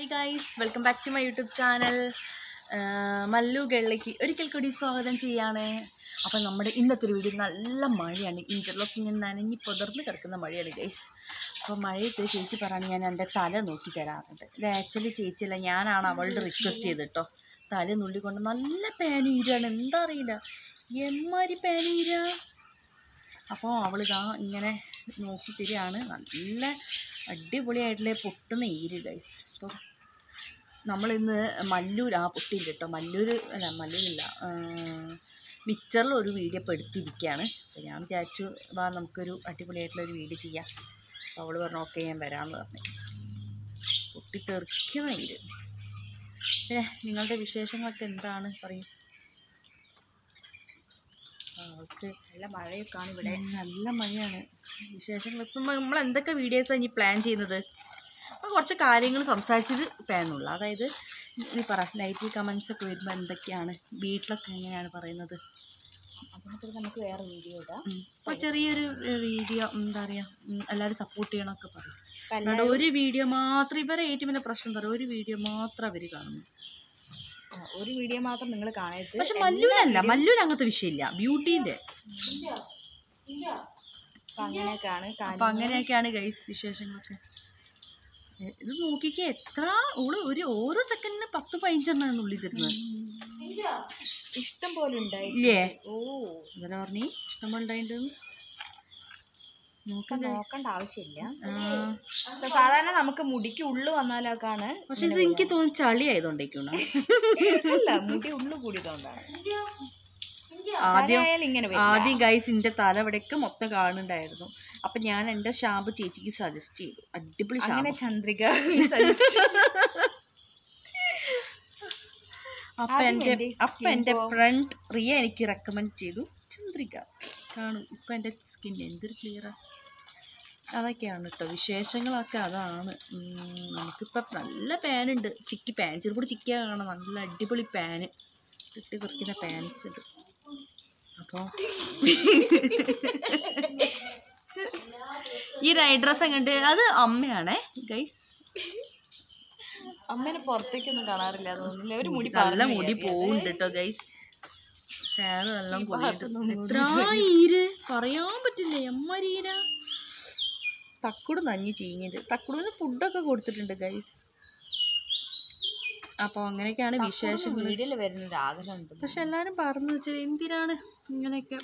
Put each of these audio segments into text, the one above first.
Hi guys welcome back to my YouTube channel Mallu ഗള്ളിക്ക് ഒരിക്കൽ കൂടി സ്വാഗതം ചെയ്യാണ് അപ്പം നമ്മുടെ ഇന്നത്തെ ഒരു വീഡിയോ നല്ല മഴയാണ് ഇൻ്റർലോക്ക് ഇങ്ങനെ നനഞ്ഞ് പുതർന്ന് കിടക്കുന്ന മഴയാണ് ഗൈസ് അപ്പോൾ മഴയത്ത് ചേച്ചി പറഞ്ഞ് ഞാൻ എൻ്റെ തല നോക്കി തരാറുണ്ട് ഇത് ആക്ച്വലി ചേച്ചിയല്ല ഞാനാണ് അവളുടെ റിക്വസ്റ്റ് ചെയ്തിട്ടോ തല നുള്ളിക്കൊണ്ട് നല്ല പാനീരാണ് എന്താ അറിയില്ല എമ്മാരി പാനീര അപ്പോൾ അവളിതാ ഇങ്ങനെ നോക്കി തരികയാണ് നല്ല അടിപൊളിയായിട്ടുള്ള പൊട്ടുന്ന ഈര് ഗൈസ് അപ്പോൾ നമ്മളിന്ന് മല്ലൂർ ആ പൊട്ടിയില്ല കേട്ടോ മല്ലൂർ അല്ല മല്ലൂരില്ല മിക്സറിൽ ഒരു വീഡിയോ ഇപ്പോൾ എടുത്തിരിക്കുകയാണ് അപ്പോൾ ഞാൻ വിചാരിച്ചു വാ നമുക്കൊരു അടിപൊളിയായിട്ടുള്ള ഒരു വീഡിയോ ചെയ്യാം അപ്പോൾ അവൾ പറഞ്ഞു ഓക്കെ ഞാൻ വരാമെന്ന് പറഞ്ഞു പൊട്ടി തെറിക്കുന്ന ഈര് പിന്നെ നിങ്ങളുടെ വിശേഷങ്ങളൊക്കെ എന്താണ് പറയും അവൾക്ക് നല്ല മഴയൊക്കെയാണ് ഇവിടെ ഉം, നല്ല മഴയാണ് വിശേഷങ്ങൾ ഇപ്പം നമ്മൾ എന്തൊക്കെ വീഡിയോസാണ് ഇനി പ്ലാൻ ചെയ്യുന്നത് അപ്പോൾ കുറച്ച് കാര്യങ്ങൾ സംസാരിച്ചിട്ട് പ്ലാനുള്ളൂ അതായത് നീ പറ ലൈറ്റ് കമൻസ് ഒക്കെ വരുമ്പോൾ എന്തൊക്കെയാണ് വീട്ടിലൊക്കെ എങ്ങനെയാണ് പറയുന്നത് അതിനകത്ത് നമുക്ക് വേറെ വീഡിയോ ഇടാം ഉം. അപ്പോൾ ചെറിയൊരു വീഡിയോ എന്താ പറയുക എല്ലാവരും സപ്പോർട്ട് ചെയ്യണമൊക്കെ പറയും അപ്പൊ അല്ലാണ്ട് എല്ലാവരും- ഒരു വീഡിയോ മാത്രം ഇവരെ ഏറ്റവും വലിയ പ്രശ്നം എന്താ പറയുക ഒരു വീഡിയോ മാത്രം അവർ കാണുന്നു ആ, ഒരു വീഡിയോ മാത്രം നിങ്ങൾ കാണരുത് പക്ഷെ മല്ലൂരല്ല മല്ലൂർ അങ്ങനത്തെ വിഷയമില്ല ബ്യൂട്ടീൻ്റെ അപ്പൊ അങ്ങനെയൊക്കെയാണ് അപ്പം കാര്യങ്ങൾ. അങ്ങനെയൊക്കെയാണ് ഗൈസ് വിശേഷങ്ങളൊക്കെ എ, ഇത് നോക്കിക്കേ എത്ര ഓള് ഒരു ഓരോ സെക്കൻഡിന് പത്ത് പതിനഞ്ചെണ്ണാണ് ഉള്ളിൽ തരുന്നത് ഇഷ്ടം പോലെ ഉണ്ടായി ഇല്ലേ ഓ ഇവരെ പറഞ്ഞി ഇഷ്ടമുണ്ടായിട്ടുണ്ട് ഇപ്പൊ നോക്കണ്ട ആവശ്യമില്ല ആ ഇപ്പൊ സാധാരണ നമുക്ക് മുടിക്ക് ഉള്ളു വന്നാലൊക്കെയാണ് പക്ഷെ ഇത് എനിക്ക് തോന്നുന്നു ചളി ആയതുകൊണ്ടേക്കുണ അല്ല മുടി ഉള്ളു കൂടിയതുകൊണ്ടാണ് ആദ്യം ചളിയായാൽ ഇങ്ങനെ വരും ആദ്യം ഗൈസ് എൻ്റെ തല ഇവിടെയൊക്കെ മൊത്തം കാണുന്നുണ്ടായിരുന്നു അപ്പം ഞാൻ എൻ്റെ ഷാമ്പു ചേച്ചിക്ക് സജസ്റ്റ് ചെയ്തു അടിപൊളി അങ്ങനെ ഷാമ്പു ചന്ദ്രിക അപ്പം ആദ്യം എൻ്റെ എൻ്റെ അപ്പം skin എൻ്റെ പോവാൻ- ഫ്രണ്ട് റിയ എനിക്ക് റെക്കമെൻഡ് ചെയ്തു ചന്ദ്രിക കാണും ഇപ്പം എൻ്റെ സ്കിൻ എന്തൊരു ക്ലിയറാണ് അതൊക്കെയാണ് കേട്ടോ വിശേഷങ്ങളൊക്കെ അതാണ് ഉം, നമുക്കിപ്പം നല്ല പാനുണ്ട് ചിക്കി പാൻ ചെറുകൂടി ചിക്കിയാ കാണാം നല്ല അടിപൊളി പാന് കിട്ടി കുറയ്ക്കുന്ന പാൻസ് ഉണ്ട് അപ്പോൾ ഈ നൈറ്റ് ഡ്രസ്സ് എങ്ങോട്ട് അത് അമ്മയാണേ ഗൈസ് അമ്മേനെ പുറത്തേക്കൊന്നും കാണാറില്ല തോന്നുന്നില്ല ഒരു മുടി നല്ല പറന്ന് മുടി കയറിയത്. പോകുന്നുണ്ട് കേട്ടോ ഗൈസ് ഹെയർ നല്ല ഈ ഭാഗത്തൊന്നും എത്ര ഈര് പറയാൻ പറ്റില്ല എമ്മരീര തക്കുട് നഞ്ഞ് ചീഞ്ഞത് തക്കുടിന് ഫുഡൊക്കെ കൊടുത്തിട്ടുണ്ട് ഗൈസ് അപ്പോൾ അങ്ങനെയൊക്കെയാണ് വിശേഷങ്ങൾ വീഡിയോയിൽ വരുന്നൊരു ആഗ്രഹമുണ്ട് പക്ഷെ എല്ലാവരും പറഞ്ഞു വെച്ചാൽ എന്തിനാണ് ഇങ്ങനെയൊക്കെ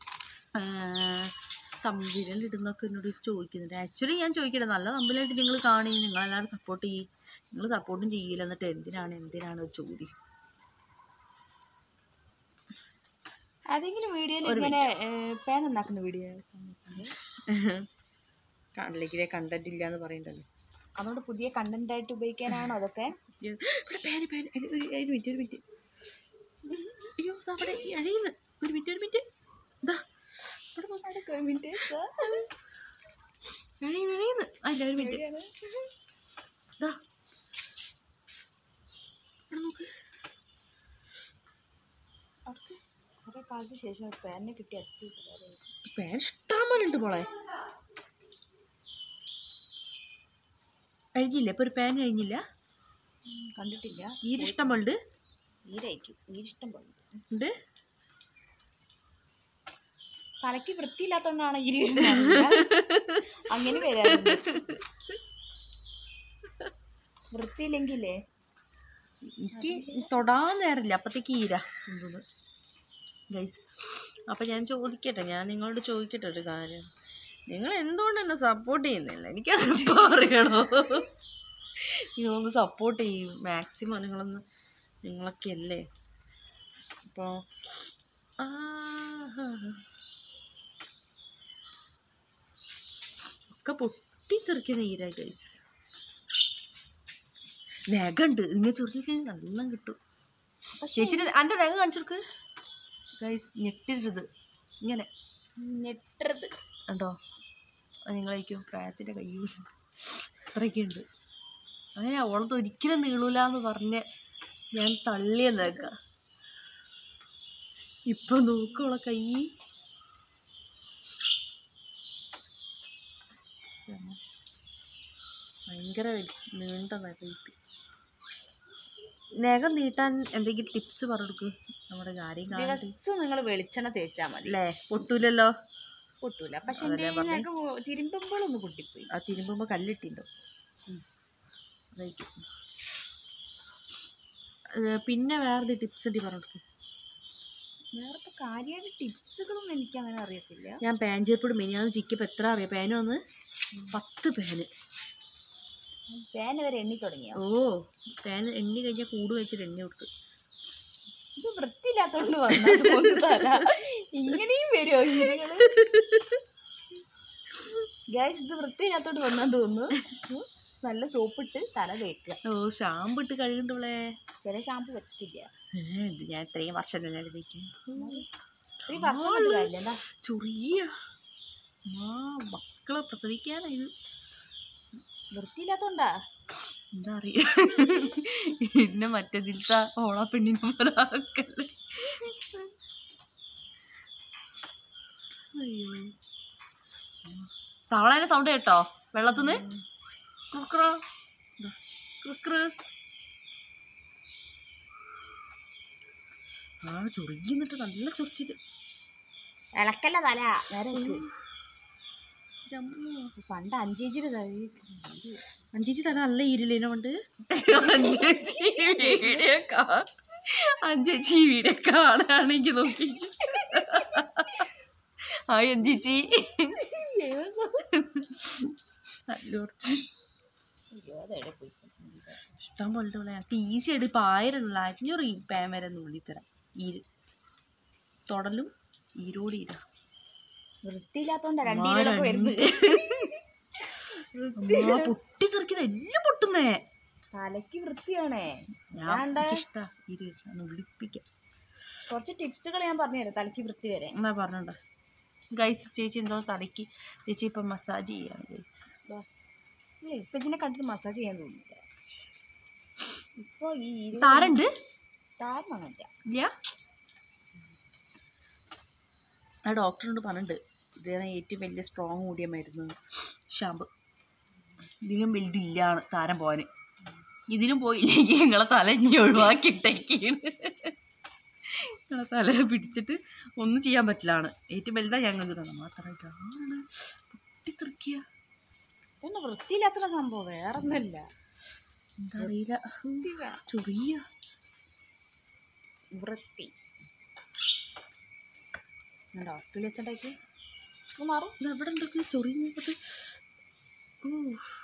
തമ്പിലിടുന്നൊക്കെ എന്നോട് ചോദിക്കുന്നുണ്ട് ആക്ച്വലി ഞാൻ ചോദിക്കട്ടെ നല്ല തമ്പിലായിട്ട് നിങ്ങൾ കാണി നിങ്ങളെല്ലാവരും സപ്പോർട്ട് ചെയ്യും നിങ്ങൾ സപ്പോർട്ടും ചെയ്യില്ല എന്നിട്ട് എന്തിനാണ് എന്തിനാണ് ഒരു ചോദ്യം ഏതെങ്കിലും വീഡിയോയിൽ ഇങ്ങനെ പേൻ ഉണ്ടാക്കുന്ന വീഡിയോ കണ്ടില്ലേ കണ്ടന്റ് ഇല്ല എന്ന് പറയണ്ടല്ലോ അതുകൊണ്ട് പുതിയ കണ്ടന്റ് ആയിട്ട് ഉപയോഗിക്കാനാണോ അതൊക്കെ ഇവിടെ പേര് പേര് ഒരു ഒരു ഒരു മിനിറ്റ് ഒരു മിനിറ്റ് അയ്യോ ദാ അവിടെ അഴയുന്നു ഒരു മിനിറ്റ് ഒരു മിനിറ്റ് ഇതാ ഇവിടെ നോക്ക്. അഴയുന്നു അഴയുന്നു അല്ല ഒരു മിനിറ്റ് ഇതാ ഇവിടെ നോക്ക് കുറെ കാലത്തിന് ശേഷം പേരിനെ കിട്ടി എത്തി പേൻ ഇഷ്ടം പോലെ ഉണ്ട് മോളെ കഴിഞ്ഞില്ല ഇപ്പൊ ഒരു പാൻ കഴിഞ്ഞില്ല കണ്ടിട്ടില്ല ഈരിഷ്ടം പോലെ ഉണ്ട് ഈരയക്കും ഈരിഷ്ടം പോലെ ഉണ്ട് തലയ്ക്ക് വൃത്തിയില്ലാത്തോണ്ടാണ് ഈരി വരുന്നത് അങ്ങനെ വരാറുണ്ട് വൃത്തിയില്ലെങ്കിലേ എനിക്ക് തൊടാൻ നേരമില്ല അപ്പത്തേക്ക് ഈര എന്തോന്ന് ഗൈസ് അപ്പം ഞാൻ ചോദിക്കട്ടെ ഞാൻ നിങ്ങളോട് ചോദിക്കട്ടെ ഒരു കാര്യം നിങ്ങൾ എന്തുകൊണ്ട് എന്നെ സപ്പോർട്ട് ചെയ്യുന്നില്ല എനിക്കത് അറിയണോ നിങ്ങളൊന്ന് സപ്പോർട്ട് ചെയ്യും മാക്സിമം നിങ്ങളൊന്ന് നിങ്ങളൊക്കെ അല്ലേ അപ്പോൾ ഒക്കെ പൊട്ടിത്തെറിക്കുന്ന ഈര ഗൈസ് നഖമുണ്ട് ഇങ്ങനെ ചുരുക്കി നല്ല കിട്ടും ചേച്ചിയുടെ എൻ്റെ നഖം കാണിച്ചെടുക്ക് ഗൈസ് ഞെട്ടരുത് ഇങ്ങനെ ഞെട്ടരുത് ഉണ്ടോ നിങ്ങളേക്കും പ്രായത്തിൻ്റെ കയ്യൂല അത്രയൊക്കെ ഉണ്ട് അങ്ങനെ ഓളത് ഒരിക്കലും നീളൂല എന്ന് പറഞ്ഞ് ഞാൻ തള്ളിയെന്നേക്ക ഇപ്പൊ നോക്കോളെ കൈ ഭയങ്കര വലി- നീണ്ട നഖം നഖം നീട്ടാൻ എന്തെങ്കിലും ടിപ്സ് പറഞ്ഞു കൊടുക്കും നമ്മുടെ കാര്യം കാണട്ടെ. ദിവസം നിങ്ങൾ വെളിച്ചെണ്ണ തേച്ചാൽ മതി അല്ലേ പൊട്ടൂലല്ലോ പൊട്ടൂല പക്ഷെ അതല്ലേ എൻ്റെ പറഞ്ഞെ? നഖം തിരുമ്പുമ്പോഴൊന്ന് പൊട്ടിപ്പോയി ആ തിരുമ്പുമ്പോൾ കല്ലിട്ടുണ്ടോ പിന്നെ വേറെ ടിപ്സ് ഉണ്ട് പറഞ്ഞു കൊടുക്കും വേറെ ഇപ്പൊ കാര്യമായിട്ട് ടിപ്സുകളൊന്നും എനിക്ക് അങ്ങനെ അറിയത്തില്ല ഞാൻ പാൻ ചേർപ്പോട് മിനിയാന്ന് ചിക്കിയപ്പോൾ എത്ര അറിയാം പാന് വന്ന് പത്ത് പാന് ഫാൻ വരെ എണ്ണി തുടങ്ങിയോ ഓ പാൻ എണ്ണി കഴിഞ്ഞാൽ കൂട് വെച്ചിട്ട് എണ്ണി കൊടുത്തു ഇത് വൃത്തിയില്ലാത്തോണ്ട് വന്നത് കൊണ്ട് തരാം ഇങ്ങനെയും വരുമോ ഈരുകള് ഗൈസ് ഇത് വൃത്തിയില്ലാത്തോണ്ട് വന്നാന്ന് തോന്നുന്നു ഉം. നല്ല സോപ്പിട്ട് തല തേക്കുക ഓ ഷാമ്പു ഇട്ട് കഴുകണ്ടോളെ ചില ഷാമ്പു പറ്റില്ല ഇത് ഞാൻ ഇത്രയും വർഷം തന്നെ തേക്കും ഈ വർഷം കൊണ്ട് കാര്യമില്ല എന്താ ചൊറിയ ആ മക്കളെ പ്രസവിക്കാനാ ഇത് വൃത്തിയില്ലാത്തോണ്ടാ എന്താ അറിയ പിന്നെ മറ്റേതിലത്തെ ഓള പെണ്ണിനെ പോലെ ആക്കല്ലേ അയ്യോ തവളേനെ സൗണ്ട് കേട്ടോ വെള്ളത്തുനിന്ന് കുക്കറ കുക്കറ് ആ ചൊറിയുന്നിട്ട് നല്ല ചൊറിച്ചിട്ട് ഇളക്കല്ല തല നേരെ വെക്ക്. പണ്ട് അഞ്ചേച്ചിയുടെ തല അഞ്ചേച്ചി തന്നെ നല്ല ഈരില്ലേനെ കൊണ്ട് അഞ്ചേച്ചി വീഡിയോ കാ അഞ്ചേച്ചി വീഡിയോ കാണുകയാണെങ്കിൽ നോക്കി ആ അഞ്ചേച്ചി നല്ല കുറച്ച് ഇഷ്ടം പോലെ ഞങ്ങൾക്ക് ഈസി ആയിട്ട് ഇപ്പം ആയിരം ഉള്ള അഞ്ഞൂറ് ഈ പാൻ വരെ നുള്ളി തരാം ഈര് തൊടലും ഈരോട് ഈര വൃത്തിയില്ലാത്തോണ്ടാ രണ്ടീരൊക്കെ വരുന്നത് പൊട്ടി തെറിക്കുന്നത് എല്ലാം പൊട്ടുന്നേ തലക്ക് വൃത്തിയാണേ ഞാൻ വേണ്ട. ഇഷ്ട ഇരു നുള്ളിപ്പിക്കാം കുറച്ച് ടിപ്സുകൾ ഞാൻ പറഞ്ഞുതരാം തലക്ക് വൃത്തി വരെ എന്നാ പറഞ്ഞോണ്ട ഗൈസ് ചേച്ചി എന്തോ തലയ്ക്ക് ചേച്ചി ഇപ്പം മസാജ് ചെയ്യാണ് ഗൈസ് ഇല്ല, ഇപ്പൊ ഇതിനെ കണ്ടിട്ട് മസാജ് ചെയ്യാൻ തോന്നുന്നില്ല ഇപ്പൊ ഈ ഇരു- താരണ്ട് താരനൊന്നുമില്ല ഇല്ല ആ ഡോക്ടറിനോട് പറഞ്ഞിട്ടുണ്ട് ഇതാണ് ഏറ്റവും വലിയ സ്ട്രോങ് കൂടിയ മരുന്ന് ഷാമ്പു ഇതിലും വലുതില്ലാണ് താരം പോവാന് ഇതിലും പോയില്ലെങ്കിൽ ഞങ്ങളെ തല ഇനി ഒഴിവാക്കിയിട്ടേക്കാണ് ഞങ്ങളെ തല പിടിച്ചിട്ട് ഒന്നും ചെയ്യാൻ പറ്റില്ലാണ് ഏറ്റവും വലുതാ ഞങ്ങൾക്ക് മാത്രമായിട്ടാണ് പൊട്ടിത്തെറിക്കുക പിന്നെ വൃത്തിയില്ലാത്ത സംഭവം വേറെ ഒന്നുമില്ല എന്താ അറിയില്ല വൃത്തി വേ- ചൊറിയ വൃത്തി ഡോക്ടറിൽ വെച്ചിട്ടേക്ക് ഇത് മാറും ഇത് എവിടെ ഉണ്ടൊക്കെ ചൊറിയുന്നത് ഊ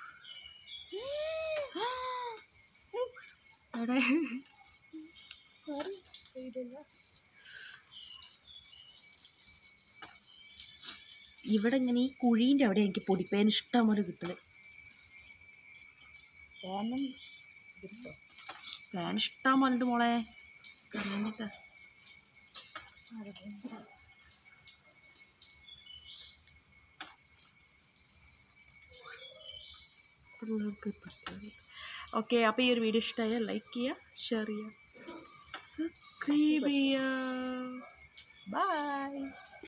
അവിടെ ഇവിടെ ഇങ്ങനെ ഈ കുഴീൻ്റെ അവിടെ എനിക്ക് പൊടിപ്പേൻ ഇഷ്ടം പോലെ കിട്ടല് ഫാനും കിട്ടോ ഫാൻ ഇഷ്ടം പോലെ ഉണ്ട് മോളെ കറിയാനൊക്കെ ഓക്കെ അപ്പോൾ ഈ ഒരു വീഡിയോ ഇഷ്ടമായാൽ ലൈക്ക് ചെയ്യുക ഷെയർ ചെയ്യുക സബ്സ്ക്രൈബ് ചെയ്യുക ബൈ